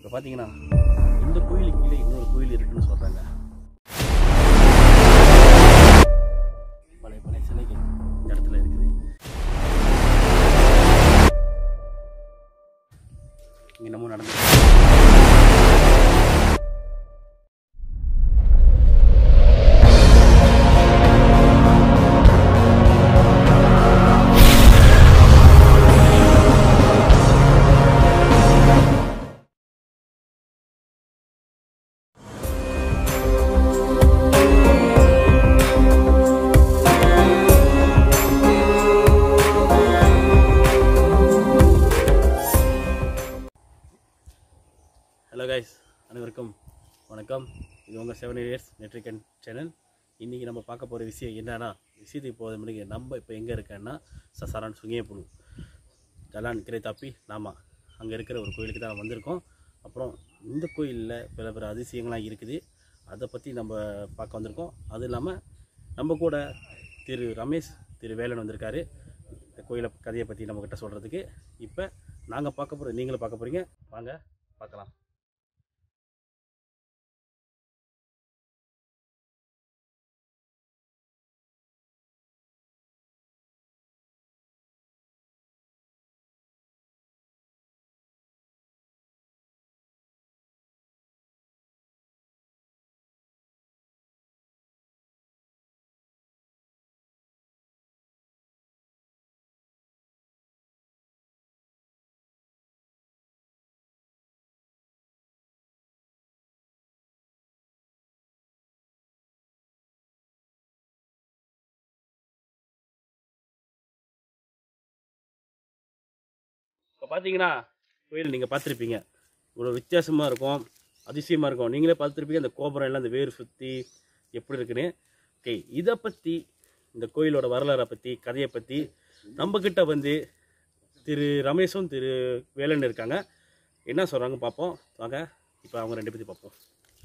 இப்போ பார்த்தீங்கன்னா இந்த கோயிலுக்கு கீழே இன்னொரு கோயில் இருக்குன்னு சொல்கிறாங்க பழைய பழைய சிலைகள் இந்த இடத்துல இருக்குது இங்கே நம்ம நடந்து ஹலோ கைஸ் அனைவருக்கும் வணக்கம் இது உங்கள் செவன் இயர்ஸ் நெட்ரிகன் சேனல் இன்றைக்கி நம்ம பார்க்க போகிற விஷயம் என்னன்னா விஷயத்துக்கு போகிற மணிக்கு நம்ம இப்போ எங்கே இருக்கேன்னா சசாரான் சுங்கியப்புழு ஜலான் கிரை தாப்பி நாம அங்கே இருக்கிற ஒரு கோயிலுக்கு தான் வந்திருக்கோம் அப்புறம் இந்த கோயிலில் பல பல அதிசயங்கள்லாம் இருக்குது அதை பற்றி நம்ம பார்க்க வந்திருக்கோம் அதுவும் இல்லாமல் நம்ம கூட திரு ரமேஷ் திரு வேலன் வந்திருக்காரு இந்த கோயிலை கதையை பற்றி நம்மக்கிட்ட சொல்கிறதுக்கு இப்போ நாங்கள் பார்க்க போகிற நீங்களும் பார்க்க போகிறீங்க வாங்க பார்க்கலாம் இப்போ பார்த்தீங்கன்னா கோயில் நீங்கள் பார்த்துருப்பீங்க இவ்வளோ வித்தியாசமாக இருக்கும் அதிசயமாக இருக்கும் நீங்களே பார்த்துருப்பீங்க அந்த கோபுரம் எல்லாம் அந்த வேர் சுற்றி எப்படி இருக்குன்னு ஓகே இதை பற்றி இந்த கோயிலோட வரலாறை பற்றி கதையை பற்றி நம்மக்கிட்ட வந்து திரு ரமேஷும் திரு வேலன் இருக்காங்க என்ன சொல்கிறாங்க பார்ப்போம் வாங்க இப்போ அவங்க ரெண்டு பற்றி பார்ப்போம்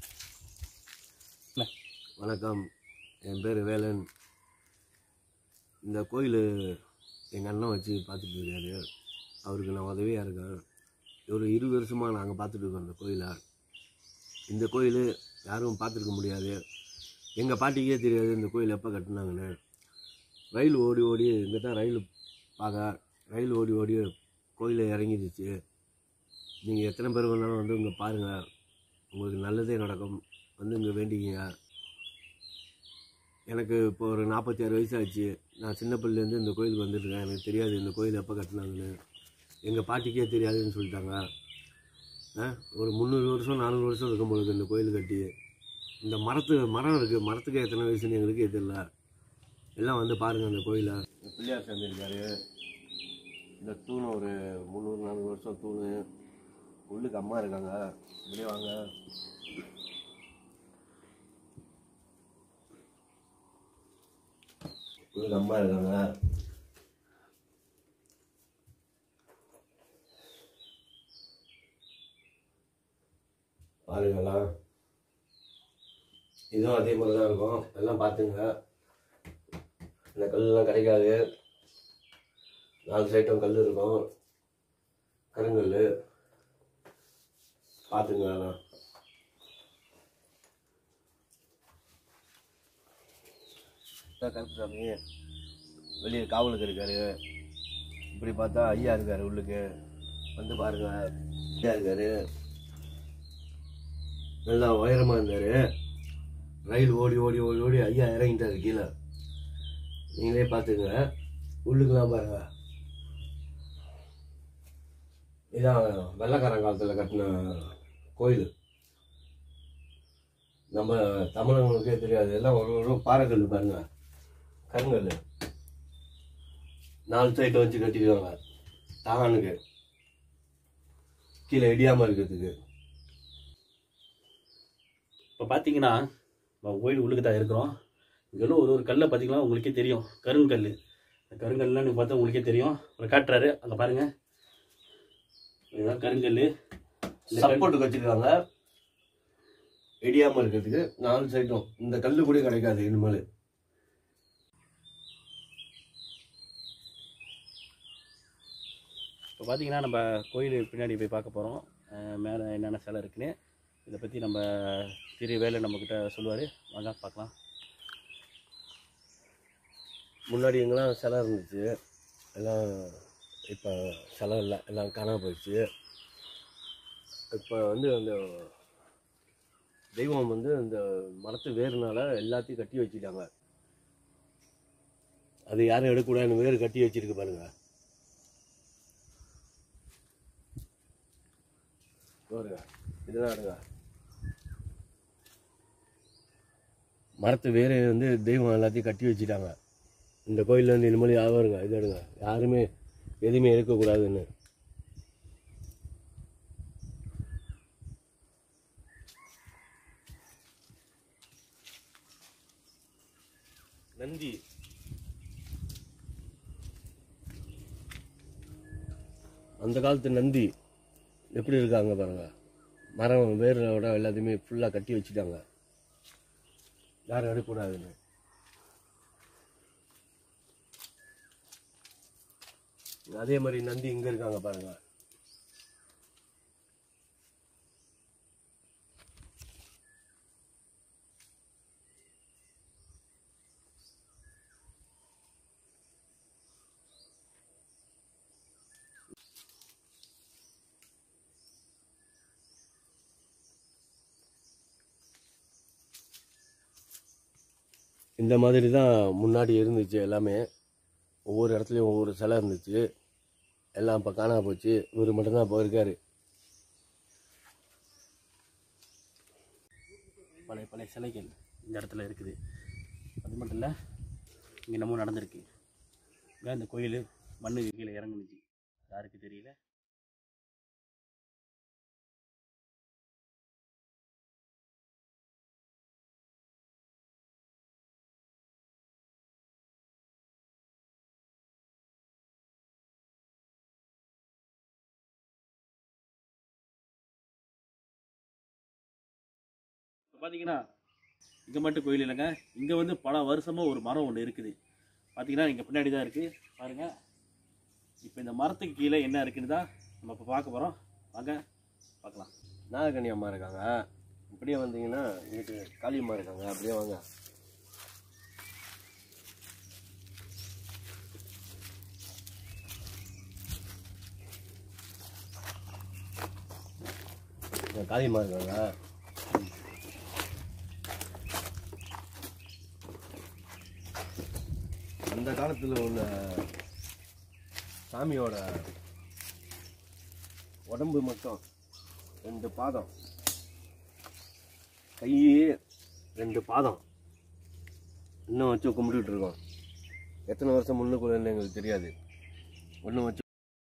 வணக்கம் என் பேர் வேலன் இந்த கோயில் எங்கள் அண்ணன் வச்சு பார்த்துட்டு இருக்காரு அவருக்கு நான் உதவியாக இருக்கேன் ஒரு இரு வருஷமாக நாங்கள் பார்த்துட்டு இருக்கோம் இந்த கோயிலை இந்த கோயில் யாரும் பார்த்துருக்க முடியாது எங்கள் பாட்டிக்கே தெரியாது இந்த கோயில் எப்போ கட்டினாங்கன்னு ரயில் ஓடி ஓடி இங்கே தான் ரயில் பார்க்க ரயில் ஓடி ஓடி கோயிலில் இறங்கிடுச்சு நீங்கள் எத்தனை பேர் வேணாலும் வந்து இங்கே பாருங்கள் உங்களுக்கு நல்லதே நடக்கும் வந்து இங்கே வேண்டிக்கிங்க எனக்கு இப்போ ஒரு நாற்பத்தி ஆறு வயசு ஆச்சு நான் சின்ன பிள்ளைலேருந்து இந்த கோயிலுக்கு வந்துட்டுருக்கேன் எனக்கு தெரியாது இந்த கோயில் எப்போ கட்டினாங்கன்னு எங்கள் பாட்டிக்கே தெரியாதுன்னு சொல்லிட்டாங்க ஆ, ஒரு முந்நூறு வருஷம் நானூறு வருஷம் இருக்கும் பொழுது இந்த கோயில் கட்டி இந்த மரத்து மரம் இருக்குது மரத்துக்கு எத்தனை வயசுன்னு எங்களுக்கே தெரியல எல்லாம் வந்து பாருங்கள் அந்த கோயிலை பிள்ளையார் சேர்ந்துருக்காரு இந்த தூண் ஒரு முந்நூறு நானூறு வருஷம் தூண் உள்ளுக்கு அம்மா இருக்காங்க இப்படியே வாங்க உள்ளுக்கு அம்மா இருக்காங்க பாருங்கலாம் இதுவும் அதே மாதிரி தான் இருக்கும் எல்லாம் பார்த்துங்க இந்த கல்லெலாம் கிடைக்காது நாலு சைட்டும் கல் இருக்கும் கருங்கல் பார்த்துங்க அதெல்லாம் இதான் கருப்புசாமி வெளியே காவலுக்கு இருக்காரு இப்படி பார்த்தா ஐயா இருக்காரு உள்ளுக்கு வந்து பாருங்க ஐயா இருக்காரு நல்லா உயரமா இருந்தாரு ரயில் ஓடி ஓடி ஓடி ஓடி ஐயா இறங்கிட்டாரு கீழே நீங்களே பார்த்துங்க உள்ளுக்குலாம் பாருங்க இதான் வெள்ளக்காரன் காலத்தில் கட்டின கோயில் நம்ம தமிழர்களுக்கே தெரியாது எல்லாம் ஒரு ஒரு பாறைக்கல் பாருங்க கருங்கல் நாலு சைட்டை வச்சு கட்டிடுவாங்க தானுக்கு கீழே இடியாமல் இருக்கிறதுக்கு இப்போ பார்த்தீங்கன்னா நம்ம கோயில் உள்ளுக்கு தான் இருக்கிறோம் இங்கெல்லாம் ஒரு ஒரு கல்லை பார்த்தீங்கன்னா உங்களுக்கே தெரியும் கருங்கல் இந்த கருங்கல்லாம் நீங்கள் பார்த்தா உங்களுக்கே தெரியும் அவர் காட்டுறாரு அங்கே பாருங்க இதுதான் கருங்கல் இந்த கல் சப்போர்ட்டுக்கு வச்சிருக்காங்க இடியாமல் இருக்கிறதுக்கு நாலு சைட்டும் இந்த கல் கூட கிடைக்காது இனிமேல் இப்போ பார்த்தீங்கன்னா நம்ம கோயில் பின்னாடி போய் பார்க்க போகிறோம் மேலே என்னென்ன சிலை இருக்குன்னு இதை பற்றி நம்ம திரு வேலை நம்மக்கிட்ட சொல்லுவார் வாங்க பார்க்கலாம் முன்னாடி எங்கெல்லாம் சிலை இருந்துச்சு எல்லாம் இப்போ சிலை இல்லை எல்லாம் காணாம போயிடுச்சு இப்போ வந்து அந்த தெய்வம் வந்து இந்த மரத்து வேறுனால எல்லாத்தையும் கட்டி வச்சுட்டாங்க அது யாரும் எடுக்கக்கூடாதுன்னு வேறு கட்டி வச்சிருக்கு பாருங்க பாருங்க இதெல்லாம் எடுங்க மரத்து வேறு வந்து தெய்வம் எல்லாத்தையும் கட்டி வச்சுட்டாங்க இந்த கோயிலில் வந்து இனிமேல் யாருங்க இது எடுங்க யாருமே எதுவுமே இருக்கக்கூடாதுன்னு நந்தி அந்த காலத்து நந்தி எப்படி இருக்காங்க பாருங்க மரம் வேரோட எல்லாத்தையுமே ஃபுல்லாக கட்டி வச்சுட்டாங்க யாரும் எடுக்கக்கூடாதுன்னு அதே மாதிரி நந்தி இங்க இருக்காங்க பாருங்க இந்த மாதிரி தான் முன்னாடி இருந்துச்சு எல்லாமே ஒவ்வொரு இடத்துலையும் ஒவ்வொரு சிலை இருந்துச்சு எல்லாம் இப்போ காணாம போச்சு இவர் மட்டும்தான் இப்போ இருக்காரு பழைய பழைய சிலைகள் இந்த இடத்துல இருக்குது அது மட்டும் இல்லை இங்கே நம்ம நடந்திருக்கு இங்கே இந்த கோயில் மண்ணு கீழே இறங்குனுச்சு யாருக்கு தெரியல இப்போ பார்த்தீங்கன்னா இங்கே மட்டும் கோயில் இல்லைங்க இங்கே வந்து பல வருஷமாக ஒரு மரம் ஒன்று இருக்குது பார்த்தீங்கன்னா இங்கே பின்னாடி தான் இருக்குது பாருங்கள் இப்போ இந்த மரத்துக்கு கீழே என்ன இருக்குன்னு தான் நம்ம இப்போ பார்க்க போகிறோம் வாங்க பார்க்கலாம் நாகக்கண்ணி அம்மா இருக்காங்க இப்படியே வந்தீங்கன்னா இங்கிட்டு காளியம்மா இருக்காங்க அப்படியே வாங்க இங்க காளியம்மா இருக்காங்க அந்த காலத்தில் உள்ள சாமியோட உடம்பு மட்டும் ரெண்டு பாதம் கை ரெண்டு பாதம் இன்னும் வச்சு கும்பிட்டுட்டு இருக்கோம் எத்தனை வருஷம் முன்னுக்குள்ளன்னு எங்களுக்கு தெரியாது ஒன்றும் வச்சு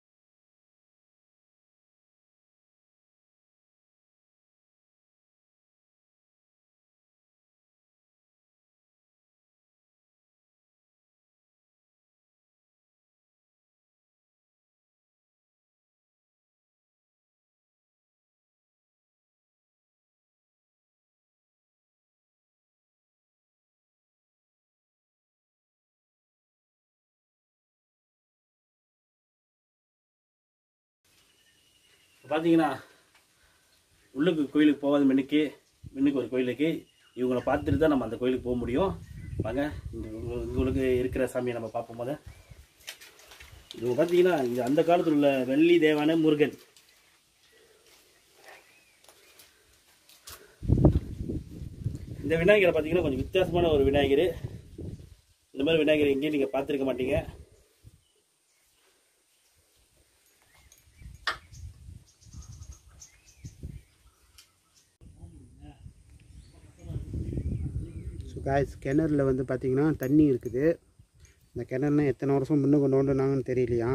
இப்போ பார்த்தீங்கன்னா உள்ளுக்கு கோயிலுக்கு போகாத மின்னுக்கு மின்னுக்கு ஒரு கோயிலுக்கு இவங்கள பார்த்துட்டு தான் நம்ம அந்த கோயிலுக்கு போக முடியும் வாங்க இங்கே உங்களுக்கு இருக்கிற சாமியை நம்ம பார்ப்போம் போது இவங்க பார்த்தீங்கன்னா இங்கே அந்த காலத்தில் உள்ள வெள்ளி தேவான முருகன் இந்த விநாயகரை பார்த்தீங்கன்னா கொஞ்சம் வித்தியாசமான ஒரு விநாயகர் இந்த மாதிரி விநாயகர் எங்கேயும் நீங்கள் பார்த்துருக்க மாட்டீங்க ஸோ காய்ஸ் கிணறுல வந்து பார்த்தீங்கன்னா தண்ணி இருக்குது இந்த கிணறுனா எத்தனை வருஷம் முன்னுக்கு நோண்டுனாங்கன்னு தெரியலையா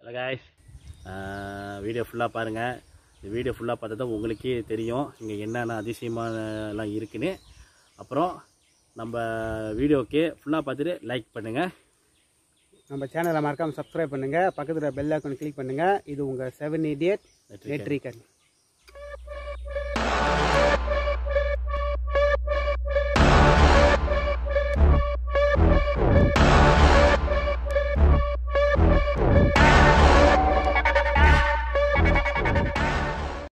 ஹலோ காய்ஸ் வீடியோ ஃபுல்லாக பாருங்கள் இந்த வீடியோ ஃபுல்லாக பார்த்தா தான் உங்களுக்கே தெரியும் இங்கே என்னென்ன அதிசயமானலாம் இருக்குன்னு அப்புறம் நம்ம வீடியோக்கு ஃபுல்லாக பார்த்துட்டு லைக் பண்ணுங்கள் நம்ம சேனலை மறக்காமல் சப்ஸ்கிரைப் பண்ணுங்கள் பக்கத்தில் பெல் ஐக்கான் கிளிக் பண்ணுங்கள் இது உங்கள் செவன் இடியட் நெட்ரிகன்